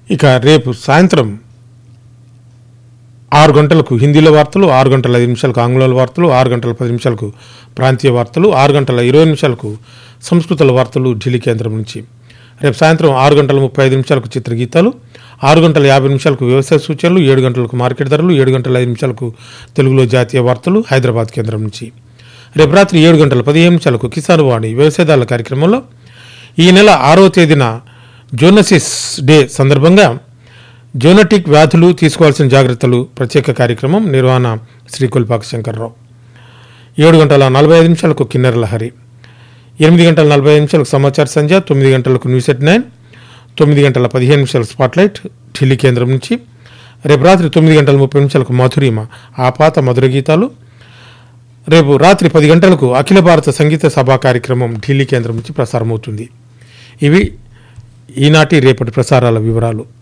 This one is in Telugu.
ఇక రేపు సాయంత్రం ఆరు గంటలకు హిందీలో వార్తలు ఆరు గంటల ఐదు నిమిషాలకు ఆంగ్లంలో వార్తలు ఆరు గంటల పది నిమిషాలకు ప్రాంతీయ వార్తలు ఆరు గంటల ఇరవై నిమిషాలకు సంస్కృతుల వార్తలు ఢిల్లీ కేంద్రం నుంచి రేపు సాయంత్రం ఆరు గంటల ముప్పై ఐదు నిమిషాలకు చిత్రగీతాలు ఆరు గంటల యాభై నిమిషాలకు వ్యవసాయ సూచనలు ఏడు గంటలకు మార్కెట్ ధరలు ఏడు గంటల ఐదు నిమిషాలకు తెలుగులో జాతీయ వార్తలు హైదరాబాద్ కేంద్రం నుంచి రేపు రాత్రి ఏడు గంటల పదిహేను నిమిషాలకు కిసాన్ వాణి వ్యవసాయదారుల కార్యక్రమంలో ఈ నెల ఆరో తేదీన జోనసిస్ డే సందర్భంగా జోనటిక్ వ్యాధులు తీసుకోవాల్సిన జాగ్రత్తలు ప్రత్యేక కార్యక్రమం నిర్వహణ శ్రీ కొల్పాక శంకర్రావు ఏడు గంటల నలభై ఐదు నిమిషాలకు కిన్నెర లహరి ఎనిమిది గంటల నలభై ఐదు నిమిషాలకు సమాచార సంధ్య తొమ్మిది గంటలకు న్యూస్ ఎట్ నైన్ తొమ్మిది గంటల పదిహేను నిమిషాలు స్పాట్లైట్ ఢిల్లీ కేంద్రం నుంచి రేపు రాత్రి తొమ్మిది గంటల ముప్పై నిమిషాలకు మధురిమ ఆ పాత మధుర గీతాలు రేపు రాత్రి పది గంటలకు అఖిల భారత సంగీత సభా కార్యక్రమం ఢిల్లీ కేంద్రం నుంచి ప్రసారమవుతుంది ఇవి ఈనాటి రేపటి ప్రసారాల వివరాలు